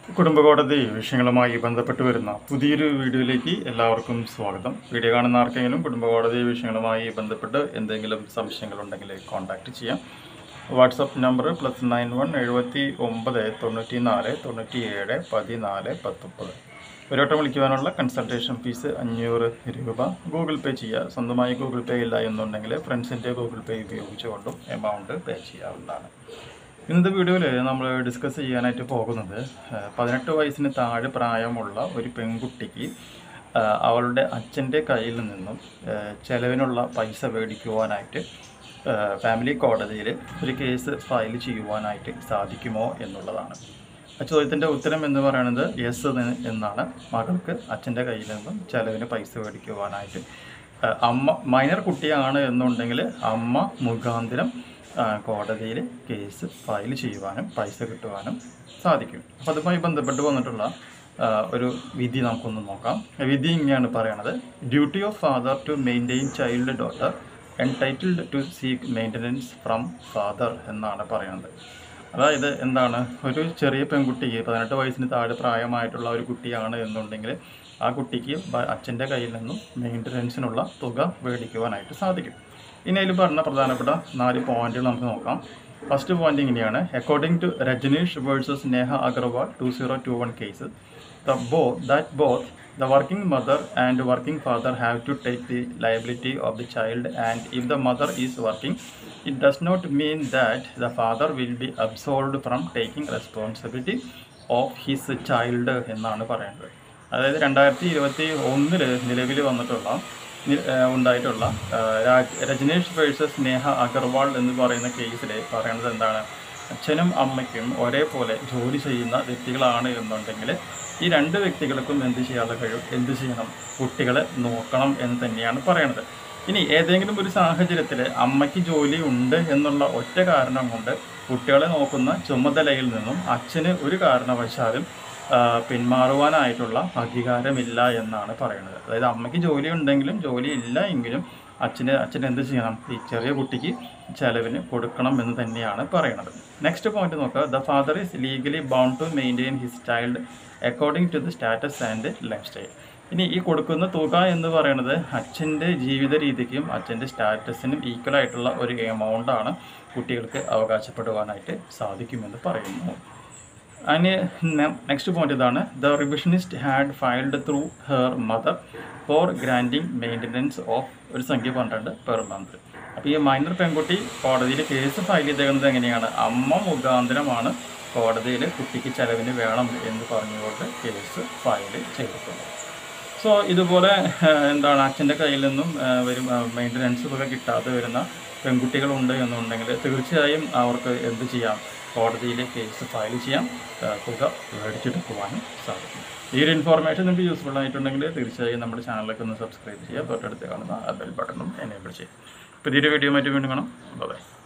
കുടുംബകോടതി വിഷയങ്ങളുമായി ബന്ധപ്പെട്ട് വരുന്ന പുതിയൊരു വീഡിയോയിലേക്ക് എല്ലാവർക്കും സ്വാഗതം വീഡിയോ കാണുന്ന ആർക്കെങ്കിലും കുടുംബകോടതി വിഷയങ്ങളുമായി ബന്ധപ്പെട്ട് എന്തെങ്കിലും സംശയങ്ങളുണ്ടെങ്കിൽ കോൺടാക്റ്റ് ചെയ്യാം WhatsApp number plus nine one എഴുപത്തി ഒമ്പത് തൊണ്ണൂറ്റി നാല് തൊണ്ണൂറ്റി ഏഴ് പതിനാല് പത്തൊമ്പത് ഒരു വട്ടം വിളിക്കുവാനുള്ള കൺസൾട്ടേഷൻ ഫീസ് അഞ്ഞൂറ് രൂപ ഗൂഗിൾ പേ ചെയ്യുക സ്വന്തമായി ഗൂഗിൾ പേ ഇല്ല എന്നുണ്ടെങ്കിൽ ഫ്രണ്ട്സിൻ്റെ ഗൂഗിൾ പേ ഉപയോഗിച്ചുകൊണ്ടും എമൗണ്ട് പേ ചെയ്യാവുന്നതാണ് ഇന്നത്തെ വീഡിയോയിൽ നമ്മൾ ഡിസ്കസ് ചെയ്യാനായിട്ട് പോകുന്നത് ആ, പതിനെട്ട് വയസ്സിന് താഴെ പ്രായമുള്ള ഒരു പെൺകുട്ടിക്ക് ആ, അവളുടെ അച്ഛൻ്റെ കയ്യിൽ നിന്നും ആ, ചെലവിനുള്ള പൈസ മേടിക്കുവാനായിട്ട് ആ, ഫാമിലി കോടതിയിൽ ഒരു കേസ് ഫയൽ ചെയ്യുവാനായിട്ട് സാധിക്കുമോ എന്നുള്ളതാണ് ആ ചോദ്യത്തിൻ്റെ ഉത്തരം എന്ന് പറയുന്നത് യെസ് എന്നാണ് മകൾക്ക് അച്ഛൻ്റെ കയ്യിൽ നിന്നും ചെലവിന് പൈസ മേടിക്കുവാനായിട്ട് ആ, അമ്മ മൈനർ കുട്ടിയാണ് എന്നുണ്ടെങ്കിൽ അമ്മ മുഖാന്തരം കോടതിയിൽ കേസ് ഫയൽ ചെയ്യുവാനും പൈസ കിട്ടുവാനും സാധിക്കും അപ്പോൾ അതുമായി ബന്ധപ്പെട്ട് വന്നിട്ടുള്ള ആ, ഒരു വിധി നമുക്കൊന്ന് നോക്കാം വിധി ഇങ്ങനെയാണ് പറയണത് duty of father to maintain child daughter entitled to seek maintenance from father എന്നാണ് പറയുന്നത് അതായത് എന്താണ് ഒരു ചെറിയ പെൺകുട്ടിക്ക് പതിനെട്ട് വയസ്സിന് താഴെ പ്രായമായിട്ടുള്ള ഒരു കുട്ടിയാണ് എന്നുണ്ടെങ്കിൽ ആ കുട്ടിക്ക് ബ- അച്ഛൻ്റെ കയ്യിൽ നിന്നും മെയിൻ്റനൻസിനുള്ള തുക മേടിക്കുവാനായിട്ട് സാധിക്കും ഇനി അതിൽ പറഞ്ഞ പ്രധാനപ്പെട്ട നാല് പോയിന്റുകൾ നമുക്ക് നോക്കാം ഫസ്റ്റ് പോയിന്റ് ഇങ്ങനെയാണ് according to Rajneesh versus Neha Agarwal two zero two one case the both that both the working mother and working father have to take the liability of the child and if the mother is working it does not mean that the father will be absolved from taking responsibility of his child എന്നാണ് പറയുന്നത് അതായത് രണ്ടായിരത്തി ഇരുപത്തി ഒന്നില് നിലവിൽ വന്നിട്ടുള്ള നി- ഏഹ് ഉണ്ടായിട്ടുള്ള ഏഹ് രാജ്- രജനീഷ് വേഴ്സസ് നേഹ അഗർവാൾ എന്ന് പറയുന്ന കേസിൽ പറയുന്നത് എന്താണ് അച്ഛനും അമ്മയ്ക്കും ഒരേപോലെ ജോലി ചെയ്യുന്ന വ്യക്തികളാണ് എന്നുണ്ടെങ്കിൽ ഈ രണ്ട് വ്യക്തികൾക്കും എന്ത് ചെയ്യാനുള്ള കഴിവ് എന്ത് ചെയ്യണം കുട്ടികളെ നോക്കണം എന്ന് തന്നെയാണ് പറയണത് ഇനി ഏതെങ്കിലും ഒരു സാഹചര്യത്തിൽ അമ്മയ്ക്ക് ജോലി ഉണ്ട് എന്നുള്ള ഒറ്റ കാരണം കൊണ്ട് കുട്ടികളെ നോക്കുന്ന ചുമതലയിൽ നിന്നും അച്ഛന് ഒരു കാരണവശാലും ആ, പിന്മാറുവാനായിട്ടുള്ള അധികാരമില്ല എന്നാണ് പറയുന്നത് അതായത് അമ്മയ്ക്ക് ജോലി ഉണ്ടെങ്കിലും ജോലി ഇല്ല എങ്കിലും അച്ഛന് അച്ഛൻ എന്ത് ചെയ്യണം ഈ ചെറിയ കുട്ടിക്ക് ചെലവിന് കൊടുക്കണം എന്ന് തന്നെയാണ് പറയുന്നത് നെക്സ്റ്റ് പോയിന്റ് നോക്കുക the father is legally bound to maintain his child according to the status and life style ഇനി ഈ കൊടുക്കുന്ന തുക എന്ന് പറയുന്നത് അച്ഛൻ്റെ ജീവിത രീതിക്കും അച്ഛൻ്റെ സ്റ്റാറ്റസിനും ഈക്വൽ ആയിട്ടുള്ള ഒരു എമൗണ്ട് ആണ് കുട്ടികൾക്ക് അവകാശപ്പെടുവാനായിട്ട് സാധിക്കുമെന്ന് പറയുന്നു അതിന് നെക്സ്റ്റ് പോയിന്റ് ഇതാണ് the revisionist had filed through her mother for granting maintenance of ഒരു സംഖ്യ പന്ത്രണ്ട് പെർ മന്ത് അപ്പോൾ ഈ മൈനർ പെൺകുട്ടി കോടതിയിൽ കേസ് ഫയൽ ചെയ്തേക്കുന്നത് എങ്ങനെയാണ് അമ്മ മുഖാന്തരമാണ് കോടതിയിൽ കുട്ടിക്ക് ചെലവിന് വേണം എന്ന് പറഞ്ഞുകൊണ്ട് കേസ് ഫയൽ ചെയ്തിട്ടുള്ളത് സോ ഇതുപോലെ ആ, എന്താണ് അച്ഛൻ്റെ കയ്യിൽ നിന്നും ആ, വരും മെയിൻ്റനൻസ് തുക കിട്ടാതെ വരുന്ന പെൺകുട്ടികളുണ്ട് എന്നുണ്ടെങ്കിൽ തീർച്ചയായും അവർക്ക് എന്ത് ചെയ്യാം കോടതിയിൽ കേസ് ഫയൽ ചെയ്യാം ആ, തുക മേടിച്ചെടുക്കുവാനും സാധിക്കും ഈ ഒരു ഇൻഫോർമേഷൻ നിങ്ങൾക്ക് യൂസ്ഫുൾ ആയിട്ടുണ്ടെങ്കിൽ തീർച്ചയായും നമ്മുടെ ചാനലിലേക്ക് ഒന്ന് സബ്സ്ക്രൈബ് ചെയ്യുക തൊട്ടടുത്ത് കാണുന്ന ആ ബെൽ ബട്ടണും എനേബിൾ ചെയ്യുക പുതിയൊരു വീഡിയോ മറ്റു വീണ്ടും കാണാം ബൈ